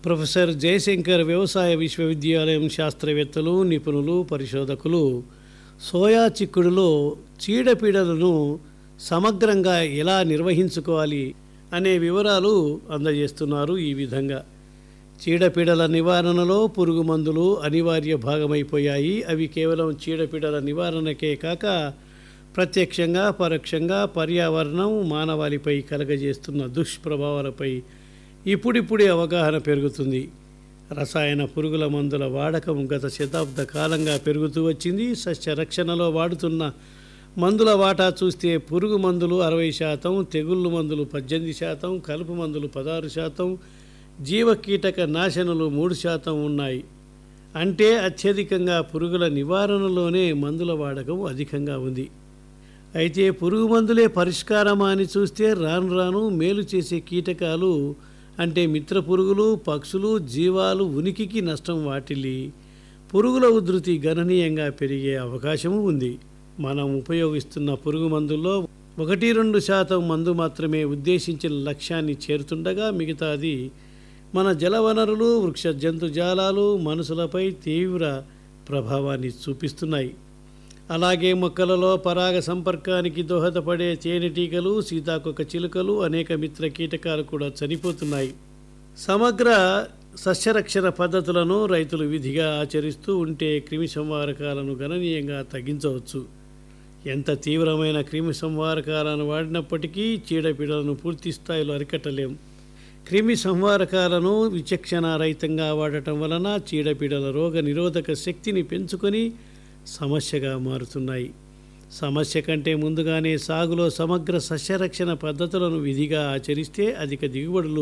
professor Jayashankar వ్యవసాయ విశ్వవిద్యాలయం శాస్త్రవేత్తలు నిపుణులు పరిశోధకులు సోయా చిక్కుడులో చీడపీడలను సమగ్రంగా ఎలా నిర్వహించుకోవాలి అనే వివరాలు అందజేస్తున్నారు ఈ విధంగా చీడపీడల నివారణలో పురుగు మందులు అనివార్య భాగమైపోయాయి అవి కేవలం చీడపీడల నివారణకే కాక ప్రత్యక్షంగా పరోక్షంగా పర్యావరణం మానవాళిపై కలగజేస్తున్న దుష్ప్రభావాలపై ఇప్పుడిప్పుడే అవగాహన పెరుగుతుంది రసాయన పురుగుల మందుల వాడకం గత శతాబ్ద కాలంగా పెరుగుతూ వచ్చింది సస్య రక్షణలో వాడుతున్న మందుల వాటా చూస్తే పురుగు మందులు అరవై శాతం తెగుళ్ళు మందులు పద్దెనిమిది శాతం కలుపు మందులు పదహారు శాతం జీవకీటక నాశనలు మూడు శాతం ఉన్నాయి అంటే అత్యధికంగా పురుగుల నివారణలోనే మందుల వాడకం అధికంగా ఉంది అయితే పురుగు మందులే పరిష్కారమా అని చూస్తే రాను రాను మేలు చేసే కీటకాలు అంటే మిత్ర పురుగులు పక్షులు జీవాలు ఉనికికి నష్టం వాటిల్లి పురుగుల ఉధృతి గణనీయంగా పెరిగే అవకాశము ఉంది మనం ఉపయోగిస్తున్న పురుగు మందుల్లో ఒకటి రెండు శాతం మందు మాత్రమే ఉద్దేశించిన లక్ష్యాన్ని చేరుతుండగా మిగతాది మన జలవనరులు వృక్ష జంతుజాలాలు మనుషులపై తీవ్ర ప్రభావాన్ని చూపిస్తున్నాయి అలాగే మొక్కలలో పరాగ సంపర్కానికి దోహదపడే తేనెటీగలు సీతాకొక చిలుకలు అనేక మిత్ర కీటకాలు కూడా చనిపోతున్నాయి సమగ్ర సస్యరక్షణ పద్ధతులను రైతులు విధిగా ఆచరిస్తూ ఉంటే క్రిమి సంహారకాలను గణనీయంగా తగ్గించవచ్చు ఎంత తీవ్రమైన క్రిమి సంహారకాలను వాడినప్పటికీ చీడపీడలను పూర్తి స్థాయిలో అరికట్టలేం క్రిమి సంహారకాలను విచక్షణారహితంగా వాడటం వలన చీడపీడల రోగ నిరోధక శక్తిని పెంచుకొని సమస్యగా మారుతున్నాయి సమస్య కంటే ముందుగానే సాగులో సమగ్ర సస్యరక్షణ పద్ధతులను విధిగా ఆచరిస్తే అధిక దిగుబడులు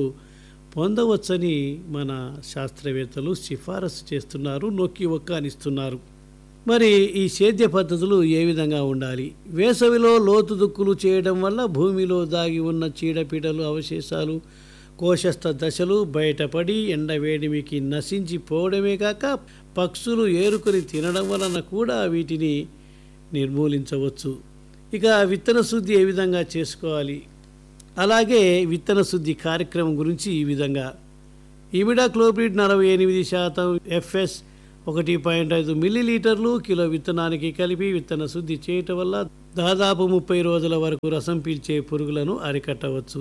పొందవచ్చని మన శాస్త్రవేత్తలు సిఫారసు చేస్తున్నారు నొక్కి ఒక్కానిస్తున్నారు మరి ఈ సేద్య పద్ధతులు ఏ విధంగా ఉండాలి వేసవిలో లోతు దుక్కులు చేయడం వల్ల భూమిలో దాగి ఉన్న చీడపీడలు అవశేషాలు కోశస్థ దశలు బయటపడి ఎండవేడిమికి నశించిపోవడమే కాక పక్షులు ఏరుకొని తినడం వలన కూడా వీటిని నిర్మూలించవచ్చు ఇక విత్తన శుద్ధి ఏ విధంగా చేసుకోవాలి అలాగే విత్తన శుద్ధి కార్యక్రమం గురించి ఈ విధంగా ఇమిడాక్లోప్రిడ్ నలభై ఎనిమిది శాతం ఎఫ్ఎస్ ఒకటి పాయింట్ ఐదు మిల్లీలీటర్లు కిలో విత్తనానికి కలిపి విత్తన శుద్ధి చేయటం వల్ల దాదాపు ముప్పై రోజుల వరకు రసం పీల్చే పురుగులను అరికట్టవచ్చు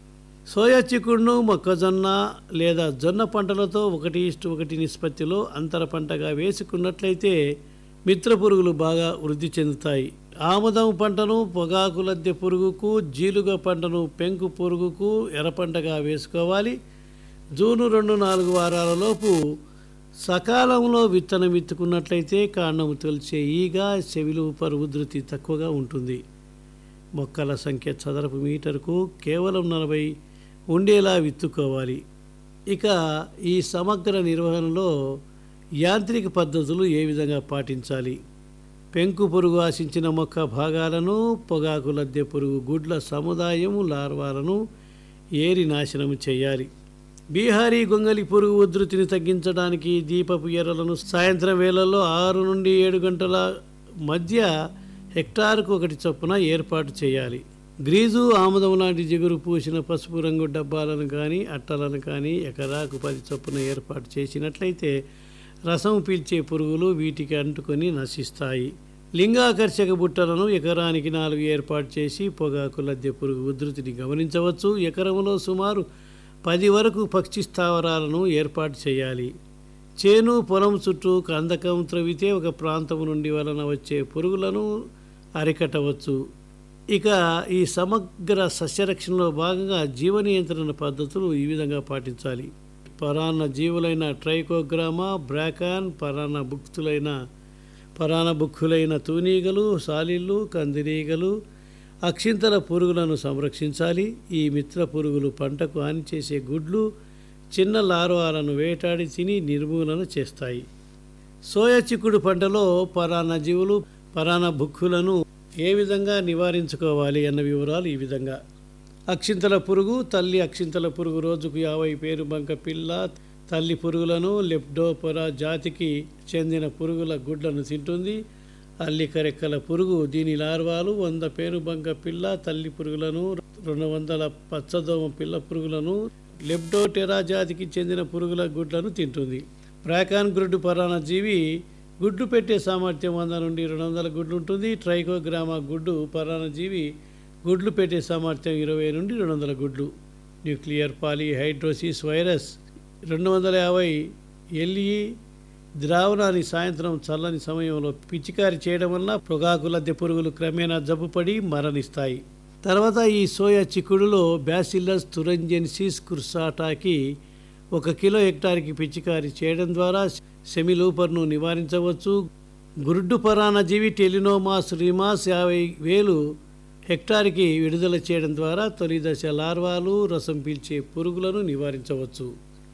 సోయా చిక్కుడును మొక్కజొన్న లేదా జొన్న పంటలతో ఒకటి ఇష్టు ఒకటి నిష్పత్తిలో అంతర పంటగా వేసుకున్నట్లయితే మిత్ర పురుగులు బాగా వృద్ధి చెందుతాయి ఆముదం పంటను పొగాకు లద్దె పురుగుకు జీలుగ పంటను పెంకు పురుగుకు ఎర్ర పంటగా వేసుకోవాలి జూను రెండు నాలుగు వారాల లోపు సకాలంలో విత్తనం విత్తుకున్నట్లయితే కాండం తొలిచే ఈగ చెవిలు పరు ఉధృతి తక్కువగా ఉంటుంది మొక్కల సంఖ్య చదరపు మీటర్కు కేవలం నలభై ఉండేలా విత్తుకోవాలి ఇక ఈ సమగ్ర నిర్వహణలో యాంత్రిక పద్ధతులు ఏ విధంగా పాటించాలి పెంకు పురుగు ఆశించిన మొక్క భాగాలను పొగాకు లద్దె పురుగు గుడ్ల సముదాయం లార్వాలను ఏరి నాశనం చేయాలి బీహారీ గొంగలి పురుగు ఉధృతిని తగ్గించడానికి దీపపు ఎర్రలను సాయంత్రం వేళల్లో ఆరు నుండి ఏడు గంటల మధ్య హెక్టార్కు ఒకటి చొప్పున ఏర్పాటు చేయాలి గ్రీజు ఆముదం లాంటి జిగురు పూసిన పసుపు రంగు డబ్బాలను కానీ అట్టలను కానీ ఎకరాకు పది చొప్పున ఏర్పాటు చేసినట్లయితే రసం పీల్చే పురుగులు వీటికి అంటుకొని నశిస్తాయి లింగాకర్షక బుట్టలను ఎకరానికి నాలుగు ఏర్పాటు చేసి పొగాకు లద్దె పురుగు ఉధృతిని గమనించవచ్చు ఎకరంలో సుమారు పది వరకు పక్షి స్థావరాలను ఏర్పాటు చేయాలి చేను పొలం చుట్టూ కందకం త్రవితే ఒక ప్రాంతం నుండి వలన వచ్చే పురుగులను అరికట్టవచ్చు ఇక ఈ సమగ్ర సస్యరక్షణలో భాగంగా జీవ నియంత్రణ పద్ధతులు ఈ విధంగా పాటించాలి పరాన్న జీవులైన ట్రైకోగ్రామా బ్రాకాన్ పరాన్న బుక్తులైన పరాణ బుక్కులైన తూనీగలు సాలిళ్ళు కందిరీగలు అక్షింతల పురుగులను సంరక్షించాలి ఈ మిత్ర పురుగులు పంటకు హాని చేసే గుడ్లు చిన్న లార్వాలను వేటాడి తిని నిర్మూలన చేస్తాయి సోయా చిక్కుడు పంటలో పరాణ జీవులు పరాణ బుక్కులను ఏ విధంగా నివారించుకోవాలి అన్న వివరాలు ఈ విధంగా అక్షింతల పురుగు తల్లి అక్షింతల పురుగు రోజుకు యాభై పేరు బంక పిల్ల తల్లి పురుగులను లెప్డోపరా జాతికి చెందిన పురుగుల గుడ్లను తింటుంది అల్లికరెక్కల పురుగు దీని లార్వాలు వంద పేరు బంక పిల్ల తల్లి పురుగులను రెండు వందల పచ్చదోమ పిల్ల పురుగులను లెప్డోటెరా జాతికి చెందిన పురుగుల గుడ్లను తింటుంది ప్రాకాన్ గుడ్డు పరాణ జీవి గుడ్డు పెట్టే సామర్థ్యం వంద నుండి రెండు వందల గుడ్లు ఉంటుంది ట్రైకోగ్రామా గుడ్డు పరాణ జీవి గుడ్లు పెట్టే సామర్థ్యం ఇరవై నుండి రెండు వందల గుడ్లు న్యూక్లియర్ పాలిహైడ్రోసిస్ వైరస్ రెండు వందల యాభై ఎల్ఈ ద్రావణాన్ని సాయంత్రం చల్లని సమయంలో పిచికారి చేయడం వల్ల పొగాకు లద్దె పురుగులు క్రమేణా జబ్బుపడి మరణిస్తాయి తర్వాత ఈ సోయా చిక్కుడులో బ్యాసిల్లస్ తురంజెన్సిస్ కుర్సాటాకి ఒక కిలో హెక్టార్కి పిచికారి చేయడం ద్వారా సెమిలూపర్ను నివారించవచ్చు గురుడ్డు పరాన్నజీవి టెలినోమాస్ రిమాస్ యాభై వేలు హెక్టార్కి విడుదల చేయడం ద్వారా తొలి దశ లార్వాలు రసం పీల్చే పురుగులను నివారించవచ్చు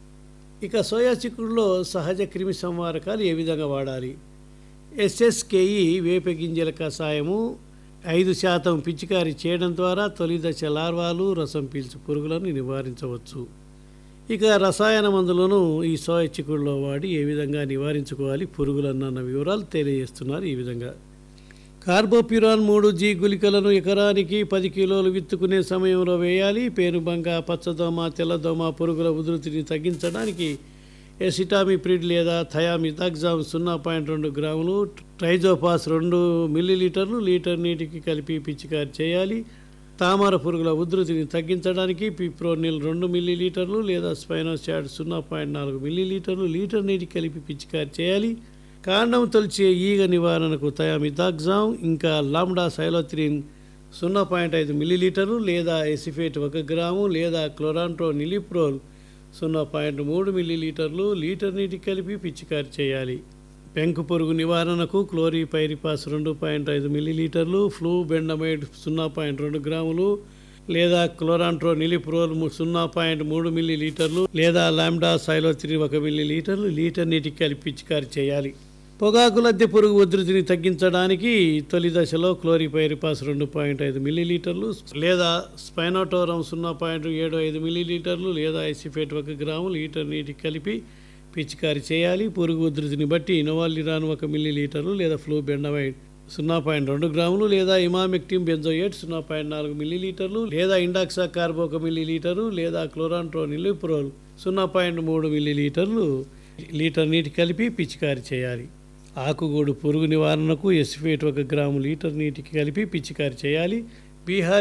ఇక సోయా చిక్కుడులో సహజ క్రిమి సంహారకాలు ఏ విధంగా వాడాలి ఎస్ఎస్కేఈ వేప గింజల కషాయము ఐదు శాతం పిచికారి చేయడం ద్వారా తొలి దశ లార్వాలు రసం పీల్చు పురుగులను నివారించవచ్చు ఇక రసాయన మందులను ఈ సోయ చిక్కుడులో వాడి ఏ విధంగా నివారించుకోవాలి పురుగులన్న వివరాలు తెలియజేస్తున్నారు ఈ విధంగా కార్బోప్యురాన్ మూడు జీ గుళికలను ఎకరానికి పది కిలోలు విత్తుకునే సమయంలో వేయాలి పేనుబంక పచ్చదోమ తెల్లదోమ పురుగుల ఉధృతిని తగ్గించడానికి ఎసిటామిప్రిడ్ లేదా థయామితాగ్జామ్ సున్నా పాయింట్ రెండు గ్రాములు ట్రైజోపాస్ రెండు మిల్లీలీటర్లు లీటర్ నీటికి కలిపి పిచికారి చేయాలి తామర పురుగుల ఉధృతిని తగ్గించడానికి పిప్రోనిల్ రెండు మిల్లీలీటర్లు లేదా స్పైనోసాడ్ సున్నా పాయింట్ నాలుగు మిల్లీలీటర్లు లీటర్ నీటికి కలిపి పిచికారి చేయాలి కాండం తొలిచే ఈగ నివారణకు థయామితాగ్జామ్ ఇంకా లాండా సైలోత్రిన్ సున్నా పాయింట్ ఐదు మిల్లీలీటర్లు లేదా ఎసిఫేట్ ఒక గ్రాము లేదా క్లోరాంట్రో నిలిప్రోల్ సున్నా పాయింట్ మూడు మిల్లీలీటర్లు లీటర్ నీటికి కలిపి పిచికారి చేయాలి పెంకు పురుగు నివారణకు క్లోరిపైరిపాస్ రెండు పాయింట్ ఐదు మిల్లీలీటర్లు ఫ్లూ బెండమైడ్ సున్నా పాయింట్ రెండు గ్రాములు లేదా క్లోరాంట్రో నిలిప్రోల్ ము- సున్నా పాయింట్ మూడు మిల్లీలీటర్లు లేదా లాండా సైలోత్రి ఒక మిల్లీలీటర్లు లీటర్ నీటికి కలిపి పిచికారి చేయాలి పొగాకు లద్దె పురుగు ఉధృతిని తగ్గించడానికి తొలి దశలో క్లోరిపైరిపాస్ రెండు పాయింట్ ఐదు మిల్లీలీటర్లు లేదా స్పైనోటోరం సున్నా పాయింట్ ఏడు ఐదు మిల్లీలీటర్లు లేదా ఐసిఫేట్ ఒక గ్రాము లీటర్ నీటికి కలిపి పిచికారి చేయాలి పురుగు ఉధృతిని బట్టి ఇనోవాలిరాన్ ఒక మిల్లీలీటర్లు లేదా ఫ్లూ బెండమైడ్ సున్నా పాయింట్ రెండు గ్రాములు లేదా ఇమామెక్టిమ్ బెంజోయేట్ సున్నా పాయింట్ నాలుగు మిల్లీలీటర్లు లేదా ఇండాక్సా కార్బో ఒక మిల్లీలీటరు లేదా క్లోరాంట్రో నిలిప్రోల్ సున్నా పాయింట్ మూడు మిల్లీలీటర్లు లీటర్ నీటి కలిపి పిచికారి చేయాలి ఆకుగూడు పురుగు నివారణకు ఎస్ఫేట్ ఒక గ్రాము లీటర్ నీటికి కలిపి పిచికారి చేయాలి బీహార్